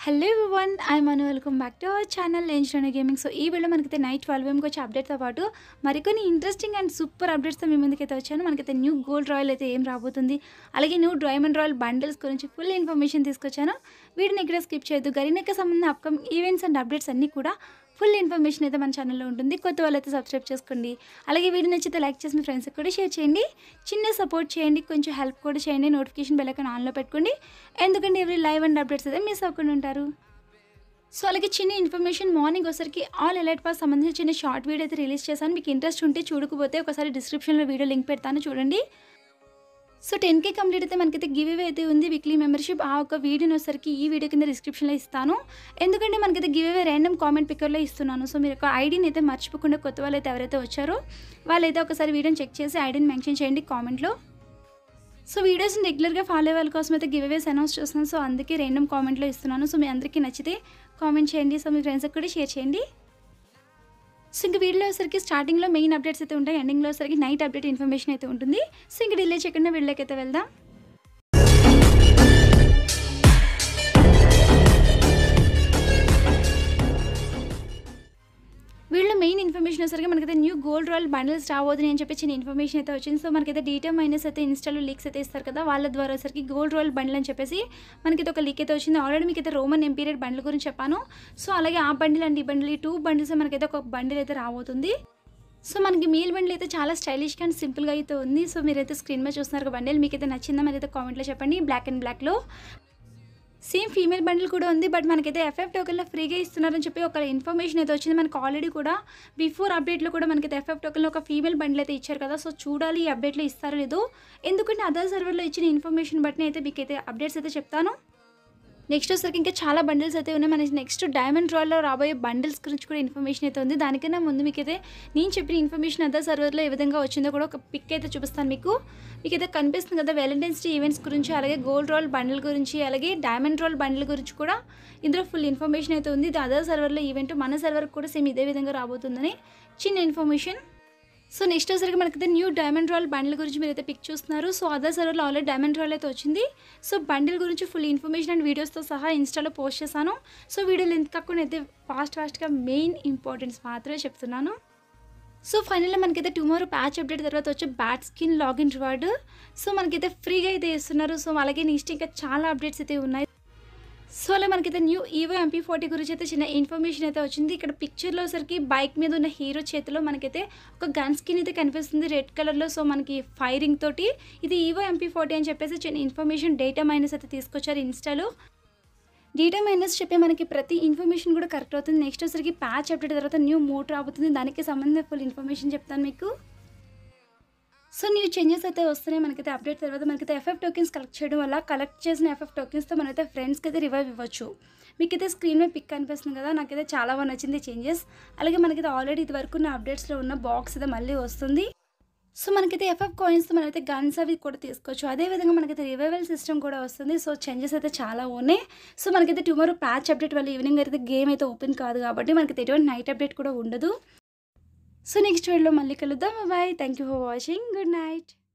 hello one I Manu welcome back to our channel లేంజ్లోనే gaming so ఈ video మనకైతే night twelve ఎంకి వచ్చే అప్డేట్తో పాటు మరికొన్ని ఇంట్రెస్టింగ్ అండ్ సూపర్ అప్డేట్స్తో మీ ముందుకైతే వచ్చాను మనకైతే న్యూ గోల్డ్ రాయల్ అయితే ఏం రాబోతుంది అలాగే న్యూ డైమండ్ రాయల్ బండిల్స్ గురించి ఫుల్ ఇన్ఫర్మేషన్ తీసుకొచ్చాను వీడిని ఇక్కడ స్కిప్ చేయొద్దు గరీనకి సంబంధించిన అప్కమింగ్ ఈవెంట్స్ అండ్ అప్డేట్స్ అన్నీ కూడా ఫుల్ ఇన్ఫర్మేషన్ అయితే మన ఛానల్లో ఉంటుంది కొత్త వాళ్ళైతే సబ్స్క్రైబ్ చేసుకోండి అలాగే వీడియో నచ్చితే లైక్ చేసి మీ ఫ్రెండ్స్కి కూడా షేర్ చేయండి చిన్న సపోర్ట్ చేయండి కొంచెం హెల్ప్ కూడా చేయండి నోటిఫికేషన్ బెల్ ఐకాన్ ఆన్లో పెట్టుకోండి ఎందుకంటే ఎవరి లైవ్ అండ్ అప్డేట్స్ అయితే మిస్ అవ్వకుండా ఉంటారు సో అలాగే చిన్న ఇన్ఫర్మేషన్ మార్నింగ్ ఒకసారికి ఆల్ ఎలర్ట్ పాస్ సంబంధించి చిన్న షార్ట్ వీడియో అయితే రిలీజ్ చేశాను మీకు ఇంట్రెస్ట్ ఉంటే చూడకపోతే ఒకసారి డిస్క్రిప్షన్లో వీడియో లింక్ పెడతాను చూడండి సో టెన్ కే కంప్లీట్ అయితే మనకైతే గివ్ అవే అయితే ఉంది వీక్లీ మెంబర్షిప్ ఆ ఒక వీడియోని వచ్చరికి ఈ వీడియో కింద డిస్క్రిప్షన్లో ఇస్తాను ఎందుకంటే మనకైతే గివ్ అవే ర్యాండమ్ కామెంట్ పిక్కర్లో ఇస్తున్నాను సో మీరు ఒక ఐడిని అయితే మర్చిపోకుండా కొత్త వాళ్ళు అయితే ఎవరైతే వచ్చారో వాళ్ళైతే ఒకసారి వీడియోని చెక్ చేసి ఐడిని మెన్షన్ చేయండి కామెంట్లో సో వీడియోస్ని రెగ్యులర్గా ఫాలో అయ్యే వాళ్ళ కోసం అయితే గివ్ అవేస్ అనౌన్స్ చేస్తున్నాను సో అందుకే రెండమ్ కామెంట్లో ఇస్తున్నాను సో మీ అందరికీ నచ్చితే కామెంట్ చేయండి సో మీ ఫ్రెండ్స్కి కూడా షేర్ చేయండి సో ఇంక వీడియోలో వచ్చరికి స్టార్టింగ్లో మెయిన్ అప్డేట్స్ అయితే ఉంటాయి ఎండింగ్లో వచ్చరికి నైట్ అప్డేట్ ఇన్ఫర్మేషన్ అయితే ఉంటుంది సో ఇంక డిలే చేయకుండా వీడియోకి అయితే వెళ్దాం వీళ్ళు మెయిన్ ఇన్ఫర్మేషన్ వచ్చరికి మనకైతే న్యూ గోల్డ్ రాయల్ బండిల్స్ రాబోతుంది అని చెప్పి చిన్న ఇన్ఫర్మేషన్ అయితే వచ్చింది సో మనకైతే డీటా మైనస్ అయితే ఇన్స్టాలో లీక్స్ అయితే ఇస్తారు కదా వాళ్ళ ద్వారా వచ్చరికి గోల్డ్ రాయల్ బండిల్ అని చెప్పేసి మనకైతే ఒక లీక్ అయితే వచ్చింది ఆల్రెడీ మీకు అయితే రోమన్ ఎంపీరియడ్ బండిల్ గురించి చెప్పాను సో అలాగే ఆ బండిల్ అండ్ ఈ బండిల్ ఈ టూ బండిల్స్ మనకైతే ఒక బండిల్ అయితే రాబోతుంది సో మనకి మీల్ బండిల్ అయితే చాలా స్టైలిష్గా అండ్ సింపుల్గా అయితే ఉంది సో మీరైతే స్క్రీన్ మీద చూస్తున్నారు బండిల్ మీకు అయితే నచ్చిందా మరి అయితే కామెంట్లో చెప్పండి బ్లాక్ అండ్ బ్లాక్లో సేమ్ ఫీమేల్ బండిల్ కూడా ఉంది బట్ మనకైతే ఎఫ్ఎఫ్ టోకెన్లో ఫ్రీగా ఇస్తున్నారని చెప్పి ఒక ఇన్ఫర్మేషన్ అయితే వచ్చింది మనకు ఆల్రెడీ కూడా బిఫోర్ అప్డేట్లో కూడా మనకైతే ఎఫ్ఎఫ్ టోకెన్లో ఒక ఫీమేల్ బండిల్ అయితే ఇచ్చారు కదా సో చూడాలి ఈ అప్డేట్లో ఇస్తారో లేదో ఎందుకంటే అదర్ సర్వర్లో ఇచ్చిన ఇన్ఫర్మేషన్ బట్టి అయితే మీకు అయితే అప్డేట్స్ అయితే చెప్తాను నెక్స్ట్ వచ్చరికి ఇంకా చాలా బండిల్స్ అయితే ఉన్నాయి మనకి నెక్స్ట్ డైమండ్ రాయల్లో రాబోయే బండిల్స్ గురించి కూడా ఇన్ఫర్మేషన్ అయితే ఉంది దానికన్నా ముందు మీకైతే నేను చెప్పిన ఇన్ఫర్మేషన్ అదర్ సర్వర్లో ఏ విధంగా వచ్చిందో కూడా ఒక పిక్ అయితే చూపిస్తాను మీకు మీకైతే కనిపిస్తుంది కదా వ్యాలంటైన్స్ డే ఈవెంట్స్ గురించి అలాగే గోల్డ్ రాయల్ బండిల్ గురించి అలాగే డైమండ్ రాయల్ బండిల్ గురించి కూడా ఇందులో ఫుల్ ఇన్ఫర్మేషన్ అయితే ఉంది ఇది అదర్ సర్వర్లో ఈవెంట్ మన సర్వర్ కూడా సేమ్ ఇదే విధంగా రాబోతుందని చిన్న ఇన్ఫర్మేషన్ సో నెక్స్ట్ వచ్చరికి మనకైతే న్యూ డైమండ్ రాయల్ బండిల్ గురించి మీరు అయితే పిక్ చూస్తున్నారు సో అదర్ సర్వర్లో ఆల్రెడీ డైమండ్ రాయల్ అయితే వచ్చింది సో బండిల్ గురించి ఫుల్ ఇన్ఫర్మేషన్ అండ్ వీడియోస్తో సహా ఇన్స్టాలో పోస్ట్ చేశాను సో వీడియోలు ఎంత కాకుండా అయితే ఫాస్ట్ ఫాస్ట్గా మెయిన్ ఇంపార్టెన్స్ మాత్రమే చెప్తున్నాను సో ఫైనల్గా మనకైతే టుమారో ప్యాచ్ అప్డేట్ తర్వాత వచ్చే bat skin login reward so మనకైతే ఫ్రీగా అయితే ఇస్తున్నారు సో అలాగే నెక్స్ట్ ఇంకా చాలా అప్డేట్స్ అయితే ఉన్నాయి సో అలా మనకైతే న్యూ ఈవో ఎంపీ ఫార్టీ గురించి అయితే చిన్న ఇన్ఫర్మేషన్ అయితే వచ్చింది ఇక్కడ పిక్చర్లో సరికి బైక్ మీద ఉన్న హీరో చేతిలో మనకైతే ఒక గన్ స్కిన్ అయితే కనిపిస్తుంది రెడ్ కలర్లో సో మనకి ఫైరింగ్ తోటి ఇది ఈవో ఎంపీ ఫార్టీ అని చెప్పేసి చిన్న ఇన్ఫర్మేషన్ డేటా మైనస్ అయితే తీసుకొచ్చారు ఇన్స్టాలో డేటా మైనస్ చెప్పే మనకి ప్రతి ఇన్ఫర్మేషన్ కూడా కరెక్ట్ అవుతుంది నెక్స్ట్ వచ్చరికి ప్యాచ్ అప్డేట్ తర్వాత న్యూ మోడ్ రాబోతుంది దానికి సంబంధించిన ఫుల్ ఇన్ఫర్మేషన్ చెప్తాను మీకు సో న్యూ చేంజెస్ అయితే వస్తున్నాయి మనకైతే అప్డేట్ తర్వాత మనకైతే ఎఫ్ఎఫ్ టోకెన్స్ కలెక్ట్ చేయడం వల్ల కలెక్ట్ చేసిన ఎఫ్ఎఫ్ టోకెన్స్తో మనైతే ఫ్రెండ్స్కి అయితే రివైవ్ ఇవ్వచ్చు మీకైతే స్క్రీన్ మీద పిక్ కనిపిస్తుంది కదా నాకైతే చాలా బాగా నచ్చింది చేంజెస్ అలాగే మనకైతే ఆల్రెడీ ఇది వరకు ఉన్న అప్డేట్స్లో ఉన్న బాక్స్ అయితే మళ్ళీ వస్తుంది సో మనకైతే ఎఫ్ఎఫ్ కాయిన్స్తో మనమైతే గన్స్ అవి కూడా తీసుకోవచ్చు అదేవిధంగా మనకైతే రివైవల్ సిస్టమ్ కూడా వస్తుంది సో చేంజెస్ అయితే చాలా ఉన్నాయి సో మనకైతే టుమారో ప్యాచ్ అప్డేట్ వల్ల ఈవినింగ్ అయితే గేమ్ అయితే ఓపెన్ కాదు కాబట్టి మనకైతే ఎటువంటి నైట్ అప్డేట్ కూడా ఉండదు సో నెక్స్ట్ వీడియోలో మళ్ళీ కలుద్దాం bye thank you for watching good night